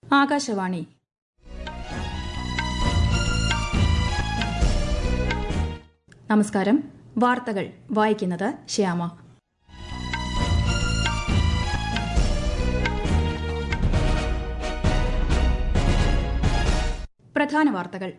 ആകാശവാണി നമസ്കാരം വാർത്തകൾ വായിക്കുന്നത് ശ്യാമ പ്രധാന വാർത്തകൾ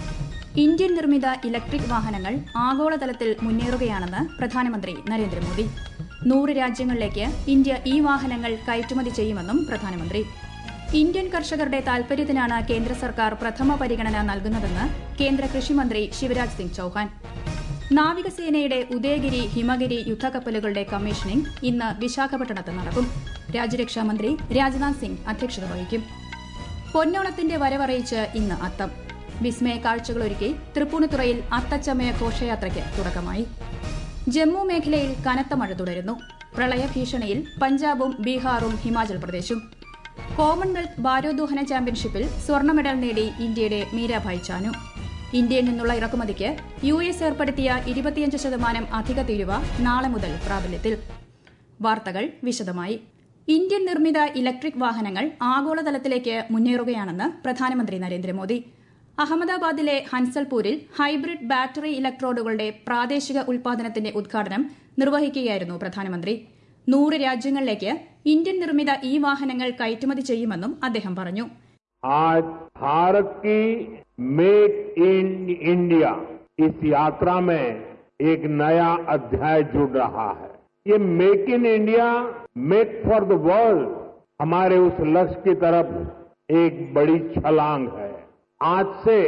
ഇന്ത്യൻ നിർമ്മിത ഇലക്ട്രിക് വാഹനങ്ങൾ ആഗോളതലത്തിൽ മുന്നേറുകയാണെന്ന് പ്രധാനമന്ത്രി നരേന്ദ്രമോദി നൂറ് രാജ്യങ്ങളിലേക്ക് ഇന്ത്യ ഈ വാഹനങ്ങൾ കയറ്റുമതി ചെയ്യുമെന്നും പ്രധാനമന്ത്രി ഇന്ത്യൻ കർഷകരുടെ താൽപര്യത്തിനാണ് കേന്ദ്ര സർക്കാർ പ്രഥമ പരിഗണന നൽകുന്നതെന്ന് കേന്ദ്ര കൃഷിമന്ത്രി ശിവരാജ് സിംഗ് ചൌഹാൻ നാവികസേനയുടെ ഉദയഗിരി ഹിമഗിരി യുദ്ധക്കപ്പലുകളുടെ കമ്മീഷനിംഗ് ഇന്ന് വിശാഖപട്ടണത്ത് നടക്കും രാജ്യരക്ഷാമന്ത്രി രാജ്നാഥ് സിംഗ് അധ്യക്ഷത വഹിക്കും പൊന്നോണത്തിന്റെ വരവറിയിച്ച് ഇന്ന് അത്തം വിസ്മയ കാഴ്ചകളൊരുക്കി തൃപ്പൂണിത്തുറയിൽ അത്തച്ചമയ ഘോഷയാത്രയ്ക്ക് തുടക്കമായി ജമ്മു മേഖലയിൽ കനത്ത മഴ തുടരുന്നു പ്രളയഭീഷണിയിൽ പഞ്ചാബും ബീഹാറും ഹിമാചൽ പ്രദേശും കോമൺവെൽത്ത് ഭാരോദ്വഹന ചാമ്പ്യൻഷിപ്പിൽ സ്വർണ്ണ മെഡൽ നേടി ഇന്ത്യയുടെ മീരാഭായ് ചാനു ഇന്ത്യയിൽ നിന്നുള്ള ഇറക്കുമതിക്ക് യു എസ് ഏർപ്പെടുത്തിയ ഇരുപത്തിയഞ്ച് ശതമാനം അധിക തീരുവ നാളെ മുതൽ പ്രാബല്യത്തിൽ വാർത്തകൾ വിശദമായി ഇന്ത്യൻ നിർമ്മിത ഇലക്ട്രിക് വാഹനങ്ങൾ ആഗോളതലത്തിലേക്ക് മുന്നേറുകയാണെന്ന് പ്രധാനമന്ത്രി നരേന്ദ്രമോദി അഹമ്മദാബാദിലെ ഹൻസൽപൂരിൽ ഹൈബ്രിഡ് ബാറ്ററി ഇലക്ട്രോഡുകളുടെ പ്രാദേശിക ഉൽപാദനത്തിന്റെ ഉദ്ഘാടനം നിർവഹിക്കുകയായിരുന്നു പ്രധാനമന്ത്രി നൂറ് രാജ്യങ്ങളിലേക്ക് ഇന്ത്യൻ നിർമ്മിത ഈ വാഹനങ്ങൾ കയറ്റുമതി ചെയ്യുമെന്നും അദ്ദേഹം പറഞ്ഞു आज भारत की मेक इन इंडिया इस यात्रा में एक नया अध्याय जुड़ रहा है ये make in India make for the world हमारे उस लक्ष्य की तरफ एक बड़ी छलांग है आज से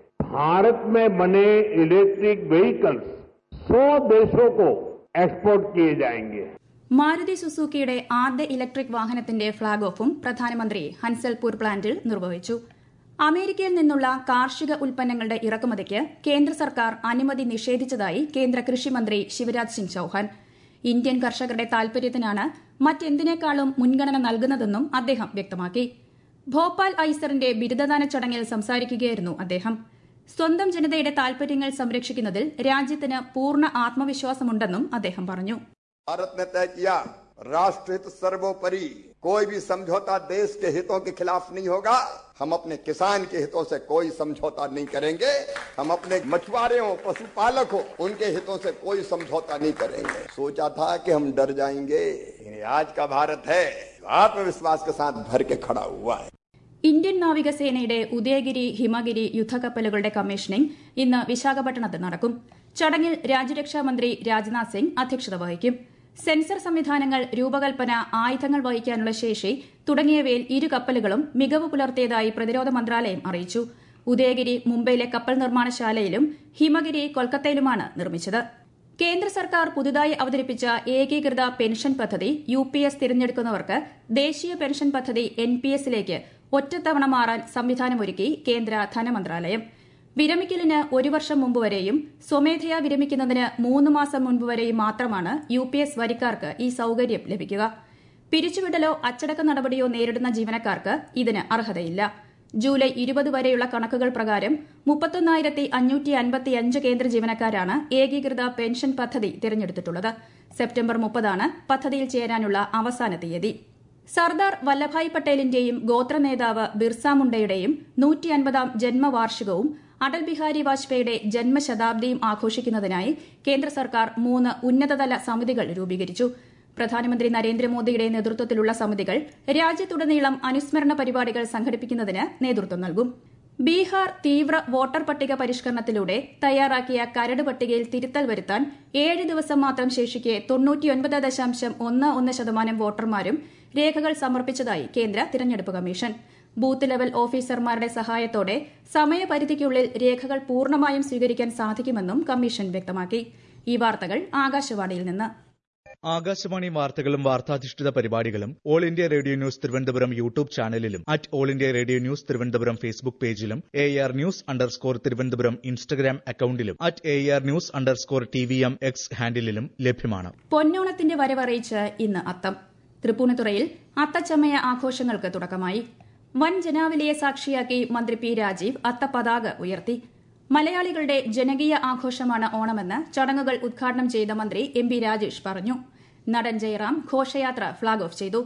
भारत में बने इलेक्ट्रिक व्हीकल्स 100 देशों को एक्सपोर्ट किए जाएंगे മാരുതി സുസുക്കിയുടെ ആദ്യ ഇലക്ട്രിക് വാഹനത്തിന്റെ ഫ്ളാഗ് ഓഫും പ്രധാനമന്ത്രി ഹൻസൽപൂർ പ്ലാന്റിൽ നിർവഹിച്ചു അമേരിക്കയിൽ നിന്നുള്ള കാർഷിക ഉൽപ്പന്നങ്ങളുടെ ഇറക്കുമതിക്ക് കേന്ദ്ര സർക്കാർ അനുമതി നിഷേധിച്ചതായി കേന്ദ്ര കൃഷിമന്ത്രി ശിവരാജ് സിംഗ് ചൌഹാൻ ഇന്ത്യൻ കർഷകരുടെ താൽപര്യത്തിനാണ് മറ്റെന്തിനേക്കാളും മുൻഗണന നൽകുന്നതെന്നും അദ്ദേഹം വ്യക്തമാക്കി ഭോപ്പാൽ ഐസറിന്റെ ബിരുദദാന ചടങ്ങിൽ സംസാരിക്കുകയായിരുന്നു അദ്ദേഹം സ്വന്തം ജനതയുടെ താൽപര്യങ്ങൾ സംരക്ഷിക്കുന്നതിൽ രാജ്യത്തിന് പൂർണ്ണ ആത്മവിശ്വാസമുണ്ടെന്നും അദ്ദേഹം പറഞ്ഞു भारत ने तय किया राष्ट्र हित सर्वोपरि कोई भी समझौता देश के हितों के खिलाफ नहीं होगा हम अपने किसान के हितों से कोई समझौता नहीं करेंगे हम अपने मछुआरे हो पशुपालक हो उनके हितों से कोई समझौता नहीं करेंगे सोचा था कि हम डर जाएंगे लेकिन आज का भारत है जो आत्मविश्वास के साथ भर के खड़ा हुआ है ഇന്ത്യൻ നാവികസേനയുടെ ഉദയഗിരി ഹിമഗിരി യുദ്ധക്കപ്പലുകളുടെ കമ്മീഷനിംഗ് ഇന്ന് വിശാഖപട്ടണത്ത് നടക്കും ചടങ്ങിൽ രാജ്യരക്ഷാമന്ത്രി രാജ്നാഥ് സിംഗ് അധ്യക്ഷത വഹിക്കും സെൻസർ സംവിധാനങ്ങൾ രൂപകൽപ്പന ആയുധങ്ങൾ വഹിക്കാനുള്ള ശേഷി തുടങ്ങിയവയിൽ ഇരു കപ്പലുകളും മികവ് പുലർത്തിയതായി പ്രതിരോധ മന്ത്രാലയം അറിയിച്ചു ഉദയഗിരി മുംബൈയിലെ കപ്പൽ നിർമ്മാണശാലയിലും ഹിമഗിരി കൊൽക്കത്തയിലുമാണ് നിർമ്മിച്ചത് കേന്ദ്ര സർക്കാർ പുതുതായി അവതരിപ്പിച്ച ഏകീകൃത പെൻഷൻ പദ്ധതി യു പി എസ് തിരഞ്ഞെടുക്കുന്നവർക്ക് ദേശീയ പെൻഷൻ പദ്ധതി എൻ പി എസിലേക്ക് ഒറ്റത്തവണ മാറാൻ സംവിധാനമൊരുക്കി കേന്ദ്ര ധനമന്ത്രാലയം വിരമിക്കലിന് ഒരു വർഷം മുമ്പ് വരെയും സ്വമേധയാ വിരമിക്കുന്നതിന് മൂന്ന് മാസം മുൻപ് വരെയും മാത്രമാണ് യു പി എസ് വരിക്കാർക്ക് ഈ സൌകര്യം ലഭിക്കുക പിരിച്ചുവിടലോ അച്ചടക്ക നടപടിയോ നേരിടുന്ന ജീവനക്കാർക്ക് ഇതിന് അർഹതയില്ല ജൂലൈ ഇരുപത് വരെയുള്ള കണക്കുകൾ പ്രകാരം മുപ്പത്തൊന്നായിരത്തി അഞ്ഞൂറ്റി അൻപത്തിയഞ്ച് കേന്ദ്ര ജീവനക്കാരാണ് ഏകീകൃത പെൻഷൻ പദ്ധതി തിരഞ്ഞെടുത്തിട്ടുള്ളത് സെപ്റ്റംബർ മുപ്പതാണ് പദ്ധതിയിൽ ചേരാനുള്ള അവസാന തീയതി സർദാർ വല്ലഭായ് പട്ടേലിന്റെയും ഗോത്ര നേതാവ് ബിർസ മുണ്ടയുടെയും നൂറ്റി അൻപതാം ജന്മവാർഷികവും അടൽ ബിഹാരി വാജ്പേയിയുടെ ജന്മശതാബ്ദിയും ആഘോഷിക്കുന്നതിനായി കേന്ദ്ര സർക്കാർ മൂന്ന് ഉന്നതതല സമിതികൾ രൂപീകരിച്ചു പ്രധാനമന്ത്രി നരേന്ദ്രമോദിയുടെ നേതൃത്വത്തിലുള്ള സമിതികൾ രാജ്യത്തുടനീളം അനുസ്മരണ പരിപാടികൾ സംഘടിപ്പിക്കുന്നതിന് നേതൃത്വം നൽകും ബീഹാർ തീവ്ര വോട്ടർ പട്ടിക പരിഷ്കരണത്തിലൂടെ തയ്യാറാക്കിയ കരട് പട്ടികയിൽ തിരുത്തൽ വരുത്താൻ ഏഴ് ദിവസം മാത്രം ശേഷിക്കെ തൊണ്ണൂറ്റിയൊൻപത് ദശാംശം ഒന്ന് ഒന്ന് ശതമാനം വോട്ടർമാരും രേഖകൾ സമർപ്പിച്ചതായി കേന്ദ്ര തിരഞ്ഞെടുപ്പ് കമ്മീഷൻ ബൂത്ത് ലെവൽ ഓഫീസർമാരുടെ സഹായത്തോടെ സമയപരിധിക്കുള്ളിൽ രേഖകൾ പൂർണ്ണമായും സ്വീകരിക്കാൻ സാധിക്കുമെന്നും കമ്മീഷൻ വ്യക്തമാക്കി ഈ വാർത്തകൾ ആകാശവാണിയിൽ നിന്ന് ആകാശവാണി വാർത്തകളും വാർത്താധിഷ്ഠിത പരിപാടികളും all India radio news Thiruvananthapuram YouTube ചാനലിലും at all India radio news Thiruvananthapuram Facebook പേജിലും A R news underscore Thiruvananthapuram Instagram അക്കൌണ്ടിലും at A R news underscore T V M X ഹാൻഡിലും ലഭ്യമാണ് പൊന്നോണത്തിന്റെ വരവറിയിച്ച് ഇന്ന് അത്തം തൃപ്പൂണിത്തുറയിൽ അത്തച്ചമയ ആഘോഷങ്ങൾക്ക് തുടക്കമായി വൻ ജനാവലിയെ സാക്ഷിയാക്കി മന്ത്രി പി രാജീവ് അത്തപതാക ഉയർത്തി മലയാളികളുടെ ജനകീയ ആഘോഷമാണ് ഓണമെന്ന് ചടങ്ങുകൾ ഉദ്ഘാടനം ചെയ്ത മന്ത്രി എം പി രാജേഷ് പറഞ്ഞു നടൻ ജയറാം ഘോഷയാത്ര ഫ്ളാഗ് ഓഫ് ചെയ്തു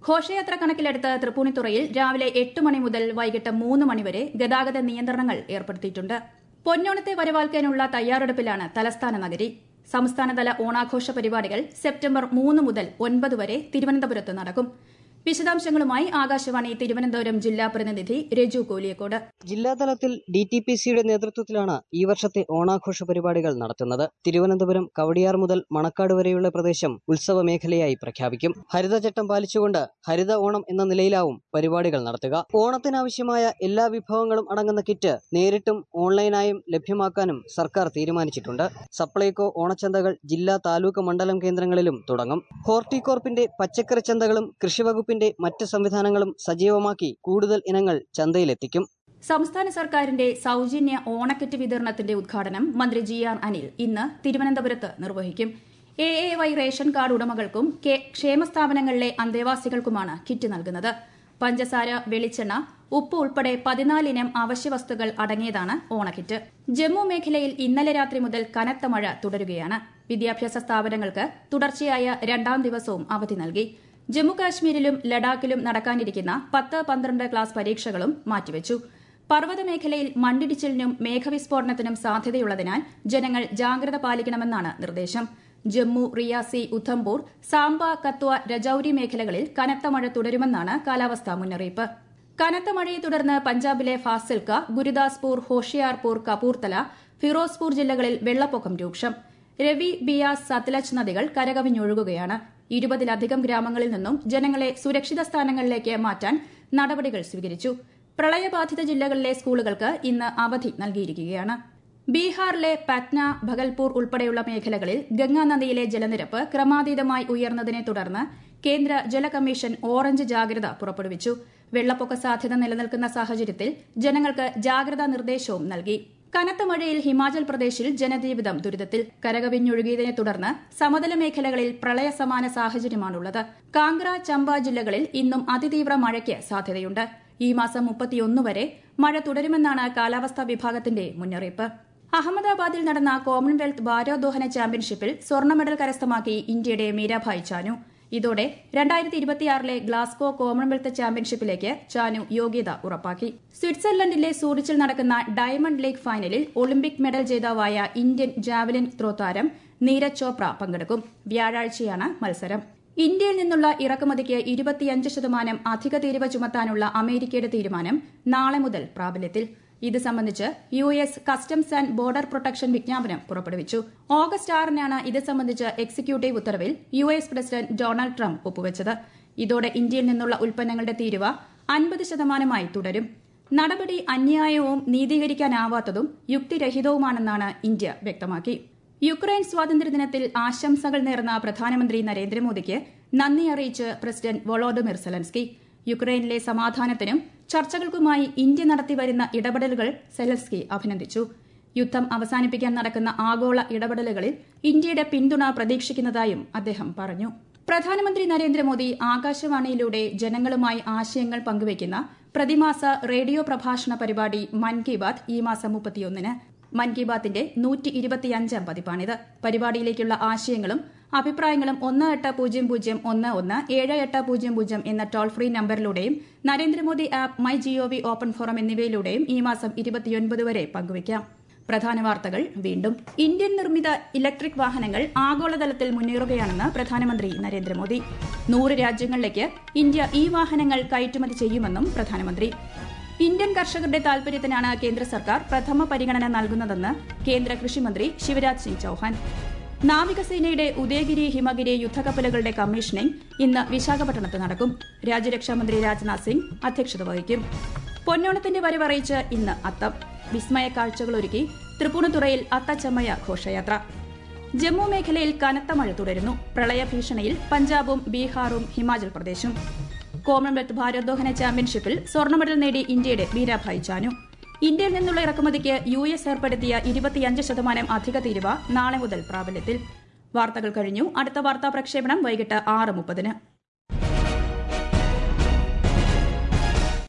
ഘോഷയാത്ര കണക്കിലെടുത്ത് തൃപ്പൂണിത്തുറയിൽ രാവിലെ എട്ട് മണി മുതൽ വൈകിട്ട് മൂന്ന് മണിവരെ ഗതാഗത നിയന്ത്രണങ്ങൾ ഏർപ്പെടുത്തിയിട്ടുണ്ട് പൊന്നോണത്തെ വരവാൽക്കാനുള്ള തയ്യാറെടുപ്പിലാണ് തലസ്ഥാന നഗരി സംസ്ഥാനതല ഓണാഘോഷ പരിപാടികൾ സെപ്റ്റംബർ മൂന്ന് മുതൽ ഒൻപത് വരെ തിരുവനന്തപുരത്ത് നടക്കും വിശദാംശങ്ങളുമായി ആകാശവാണി തിരുവനന്തപുരം ജില്ലാ പ്രതിനിധി രജു കോലിയക്കോട് ജില്ലാതലത്തിൽ ഡി ടി പി സിയുടെ നേതൃത്വത്തിലാണ് ഈ വർഷത്തെ ഓണാഘോഷ പരിപാടികൾ നടത്തുന്നത് തിരുവനന്തപുരം കവടിയാർ മുതൽ മണക്കാട് വരെയുള്ള പ്രദേശം ഉത്സവ മേഖലയായി പ്രഖ്യാപിക്കും ഹരിതചട്ടം പാലിച്ചുകൊണ്ട് ഹരിത ഓണം എന്ന നിലയിലാവും പരിപാടികൾ നടത്തുക ഓണത്തിനാവശ്യമായ എല്ലാ വിഭവങ്ങളും അടങ്ങുന്ന കിറ്റ് നേരിട്ടും ഓൺലൈനായും ലഭ്യമാക്കാനും സർക്കാർ തീരുമാനിച്ചിട്ടുണ്ട് സപ്ലൈകോ ഓണച്ചന്തകൾ ജില്ലാ താലൂക്ക് മണ്ഡലം കേന്ദ്രങ്ങളിലും തുടങ്ങും ഹോർട്ടികോർപ്പിന്റെ പച്ചക്കറി ചന്തകളും കൃഷിവകുപ്പിന്റെ മറ്റ് സംവിധാനങ്ങളും സജീവമാക്കി കൂടുതൽ ഇനങ്ങൾ ചന്തയിലെത്തിക്കും സംസ്ഥാന സർക്കാരിന്റെ സൌജന്യ ഓണക്കിറ്റ് വിതരണത്തിന്റെ ഉദ്ഘാടനം മന്ത്രി ജി ആർ അനിൽ ഇന്ന് തിരുവനന്തപുരത്ത് നിർവഹിക്കും A A Y ration card ഉടമകൾക്കും ക്ഷേമ സ്ഥാപനങ്ങളിലെ അന്തേവാസികൾക്കുമാണ് കിറ്റ് നൽകുന്നത് പഞ്ചസാര വെളിച്ചെണ്ണ ഉപ്പ് ഉൾപ്പെടെ പതിനാലിനം അവശ്യവസ്തുക്കൾ അടങ്ങിയതാണ് ഓണക്കിറ്റ് ജമ്മു മേഖലയിൽ ഇന്നലെ രാത്രി മുതൽ കനത്ത മഴ തുടരുകയാണ് വിദ്യാഭ്യാസ സ്ഥാപനങ്ങൾക്ക് തുടർച്ചയായ രണ്ടാം ദിവസവും അവധി നൽകി ജമ്മു കാശ്മീരിലും ലഡാക്കിലും നടക്കാനിരിക്കുന്ന പത്ത് പന്ത്രണ്ട് ക്ലാസ് പരീക്ഷകളും മാറ്റിവച്ചു പർവ്വത മേഖലയിൽ മണ്ണിടിച്ചിലിനും മേഘവിസ്ഫോടനത്തിനും സാധ്യതയുള്ളതിനാൽ ജനങ്ങൾ ജാഗ്രത പാലിക്കണമെന്നാണ് നിർദ്ദേശം ജമ്മു റിയാസി ഉധംപൂർ സാംബ കത്വ രജൌരി മേഖലകളിൽ കനത്ത മഴ തുടരുമെന്നാണ് കാലാവസ്ഥാ മുന്നറിയിപ്പ് കനത്ത മഴയെ തുടർന്ന് പഞ്ചാബിലെ ഫാസിൽക്ക ഗുരുദാസ്പൂർ ഹോഷിയാർപൂർ കപൂർത്തല ഫിറോസ്പൂർ ജില്ലകളിൽ വെള്ളപ്പൊക്കം രൂക്ഷം രവി ബിയാസ് സത്ലജ് നദികൾ കരകവിഞ്ഞൊഴുകുകയാണ് ഇരുപതിലധികം ഗ്രാമങ്ങളിൽ നിന്നും ജനങ്ങളെ സുരക്ഷിത സ്ഥാനങ്ങളിലേക്ക് മാറ്റാൻ നടപടികൾ സ്വീകരിച്ചു പ്രളയബാധിത ജില്ലകളിലെ സ്കൂളുകൾക്ക് ഇന്ന് അവധി നൽകിയിരിക്കുകയാണ് ബീഹാറിലെ പറ്റ്ന ഭഗൽപൂർ ഉൾപ്പെടെയുള്ള മേഖലകളിൽ ഗംഗാ നദിയിലെ ജലനിരപ്പ് ക്രമാതീതമായി ഉയർന്നതിനെ തുടർന്ന് കേന്ദ്ര ജല കമ്മീഷൻ ഓറഞ്ച് ജാഗ്രത പുറപ്പെടുവിച്ചു വെള്ളപ്പൊക്ക സാധ്യത നിലനിൽക്കുന്ന സാഹചര്യത്തിൽ ജനങ്ങൾക്ക് ജാഗ്രതാ നിർദ്ദേശവും നൽകി കനത്ത മഴയിൽ ഹിമാചൽ പ്രദേശിൽ ജനജീവിതം ദുരിതത്തിൽ കരകവിഞ്ഞൊഴുകിയതിനെ തുടർന്ന് സമതല മേഖലകളിൽ പ്രളയസമാന സാഹചര്യമാണുള്ളത് കാംഗ്ര ചമ്പ ജില്ലകളിൽ ഇന്നും അതിതീവ്ര മഴയ്ക്ക് സാധ്യതയുണ്ട് ഈ മാസം മുപ്പത്തിയൊന്ന് വരെ മഴ തുടരുമെന്നാണ് കാലാവസ്ഥാ വിഭാഗത്തിന്റെ മുന്നറിയിപ്പ് അഹമ്മദാബാദിൽ നടന്ന കോമൺവെൽത്ത് ഭാരോദ്വഹന ചാമ്പ്യൻഷിപ്പിൽ സ്വർണ്ണ മെഡൽ കരസ്ഥമാക്കി ഇന്ത്യയുടെ മീരാഭായ് ചാനു ഇതോടെ രണ്ടായിരത്തി ഇരുപത്തിയാറിലെ ഗ്ലാസ്കോ കോമൺവെൽത്ത് ചാമ്പ്യൻഷിപ്പിലേക്ക് ചാനു യോഗ്യത ഉറപ്പാക്കി സ്വിറ്റ്സർലൻഡിലെ സൂറിച്ചിൽ നടക്കുന്ന ഡയമണ്ട് ലീഗ് ഫൈനലിൽ ഒളിമ്പിക് മെഡൽ ജേതാവായ ഇന്ത്യൻ ജാവലിൻ ത്രോ താരം നീരജ് ചോപ്ര പങ്കെടുക്കും വ്യാഴാഴ്ചയാണ് മത്സരം ഇന്ത്യയിൽ നിന്നുള്ള ഇറക്കുമതിക്ക് ഇരുപത്തിയഞ്ച് ശതമാനം അധിക തീരുവ ചുമത്താനുള്ള അമേരിക്കയുടെ തീരുമാനം നാളെ മുതൽ പ്രാബല്യത്തിൽ ഇത് സംബന്ധിച്ച് U S customs and border protection വിജ്ഞാപനം പുറപ്പെടുവിച്ചു ഓഗസ്റ്റ് ആറിനാണ് ഇത് സംബന്ധിച്ച് എക്സിക്യൂട്ടീവ് ഉത്തരവിൽ U S president Donald Trump ഒപ്പുവച്ചത് ഇതോടെ ഇന്ത്യയിൽ നിന്നുള്ള ഉൽപ്പന്നങ്ങളുടെ തീരുവ അൻപത് ശതമാനമായി തുടരും നടപടി അന്യായവും നീതീകരിക്കാനാവാത്തതും യുക്തിരഹിതവുമാണെന്നാണ് ഇന്ത്യ വ്യക്തമാക്കി യുക്രൈൻ സ്വാതന്ത്ര്യദിനത്തിൽ ആശംസകൾ നേർന്ന പ്രധാനമന്ത്രി നരേന്ദ്രമോദിക്ക് നന്ദി അറിയിച്ച് പ്രസിഡന്റ് വൊളോഡിമിർ സെലൻസ്കി യുക്രൈനിലെ സമാധാനത്തിനും ചർച്ചകൾക്കുമായി ഇന്ത്യ നടത്തിവരുന്ന ഇടപെടലുകൾ സെലൻസ്കി അഭിനന്ദിച്ചു യുദ്ധം അവസാനിപ്പിക്കാൻ നടക്കുന്ന ആഗോള ഇടപെടലുകളിൽ ഇന്ത്യയുടെ പിന്തുണ പ്രതീക്ഷിക്കുന്നതായും അദ്ദേഹം പറഞ്ഞു പ്രധാനമന്ത്രി നരേന്ദ്രമോദി ആകാശവാണിയിലൂടെ ജനങ്ങളുമായി ആശയങ്ങൾ പങ്കുവയ്ക്കുന്ന പ്രതിമാസ റേഡിയോ പ്രഭാഷണ പരിപാടി മൻ കി ബാത് ഈ മാസം മുപ്പത്തിയൊന്നിന് മൻ കി ബാത്തിന്റെ നൂറ്റി ഇരുപത്തിയഞ്ചാം പതിപ്പാണിത് പരിപാടിയിലേക്കുള്ള ആശയങ്ങളും അഭിപ്രായങ്ങളും ഒന്ന് എട്ട് പൂജ്യം പൂജ്യം ഒന്ന് ഒന്ന് ഏഴ് എട്ട് പൂജ്യം പൂജ്യം എന്ന toll free നമ്പറിലൂടെയും Narendra Modi app my G O V open forum എന്നിവയിലൂടെയും ഈ മാസം ഇരുപത്തിയൊൻപത് വരെ പങ്കുവയ്ക്കാം പ്രധാന വാർത്തകൾ വീണ്ടും ഇന്ത്യൻ നിർമ്മിത ഇലക്ട്രിക് വാഹനങ്ങൾ ആഗോളതലത്തിൽ മുന്നേറുകയാണെന്ന് പ്രധാനമന്ത്രി നരേന്ദ്രമോദി നൂറ് രാജ്യങ്ങളിലേക്ക് ഇന്ത്യ ഈ വാഹനങ്ങൾ കയറ്റുമതി ചെയ്യുമെന്നും പ്രധാനമന്ത്രി ഇന്ത്യൻ കർഷകരുടെ താൽപര്യത്തിനാണ് കേന്ദ്ര സർക്കാർ പ്രഥമ പരിഗണന നൽകുന്നതെന്ന് കേന്ദ്ര കൃഷിമന്ത്രി ശിവരാജ് സിംഗ് ചൌഹാൻ നാവികസേനയുടെ ഉദയഗിരി ഹിമഗിരി യുദ്ധക്കപ്പലുകളുടെ കമ്മീഷനിംഗ് ഇന്ന് വിശാഖപട്ടണത്ത് നടക്കും രാജ്യരക്ഷാമന്ത്രി രാജ്നാഥ് സിംഗ് അധ്യക്ഷത വഹിക്കും പൊന്നോണത്തിന്റെ വരവറിയിച്ച് ഇന്ന് അത്തം വിസ്മയ കാഴ്ചകളൊരുക്കി തൃപ്പൂണിത്തുറയിൽ അത്തച്ചമ്മയ ഘോഷയാത്ര ജമ്മു മേഖലയിൽ കനത്ത മഴ തുടരുന്നു പ്രളയഭീഷണിയിൽ പഞ്ചാബും ബീഹാറും ഹിമാചൽ പ്രദേശും കോമൺവെൽത്ത് ഭാരോദ്വഹന ചാമ്പ്യൻഷിപ്പിൽ സ്വർണ്ണ മെഡൽ നേടി ഇന്ത്യയുടെ മീരാഭായ് ചാനു ഇന്ത്യയിൽ നിന്നുള്ള ഇറക്കുമതിക്ക് യു എസ് ഏർപ്പെടുത്തിയ ഇരുപത്തിയഞ്ച് ശതമാനം അധിക തീരുവ നാളെ മുതൽ പ്രാബല്യത്തിൽ വാർത്തകൾ കഴിഞ്ഞു അടുത്ത വാർത്താ പ്രക്ഷേപണം വൈകിട്ട് ആറ് മുപ്പതിന്